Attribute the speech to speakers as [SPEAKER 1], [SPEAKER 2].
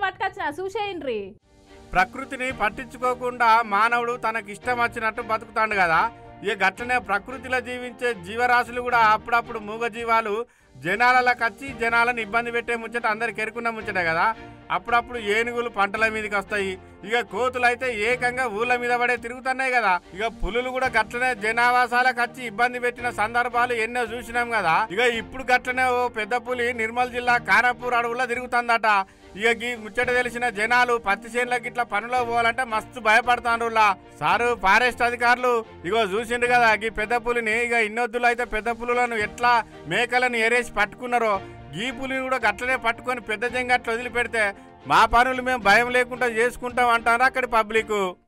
[SPEAKER 1] పట్టుకొచ్చిన చూసేయండ్రి
[SPEAKER 2] ప్రకృతిని పట్టించుకోకుండా మానవుడు తనకి ఇష్టం వచ్చినట్టు బతుకుతాడు కదా ఇక గట్లనే ప్రకృతిలో జీవించే జీవరాశులు కూడా అప్పుడప్పుడు మూగజీవాలు జనాలకు వచ్చి జనాలను ఇబ్బంది పెట్టే ముచ్చట అందరికి ఎరుకున్న ముచ్చట కదా అప్పుడప్పుడు ఏనుగులు పంటల మీదకి వస్తాయి ఇక కోతులు అయితే ఏకంగా ఊళ్ళ మీద పడే తిరుగుతున్నాయి కదా ఇక పులులు కూడా గట్లనే జనావాసాలకు వచ్చి ఇబ్బంది పెట్టిన సందర్భాలు ఎన్నో చూసినాం కదా ఇక ఇప్పుడు గట్లనే ఓ పెద్ద పులి నిర్మల్ జిల్లా కానాపూర్ అడవుల్లో తిరుగుతుందట ఇక గీ ముచ్చట తెలిసిన జనాలు పత్తి చేనులకు ఇట్లా పనిలో పోవాలంటే మస్తు భయపడతాను సారు ఫారెస్ట్ అధికారులు ఇగో చూసిండు కదా గీ పెద్ద పులిని ఇక ఇన్నొద్దులు అయితే పెద్ద పులులను ఎట్లా మేకలను ఎరేసి పట్టుకున్నారో గీ పులిని కూడా గట్లనే పట్టుకొని పెద్ద జంగట్లు వదిలిపెడితే మా పనులు మేము భయం లేకుండా చేసుకుంటాం అంటారు అక్కడి పబ్లిక్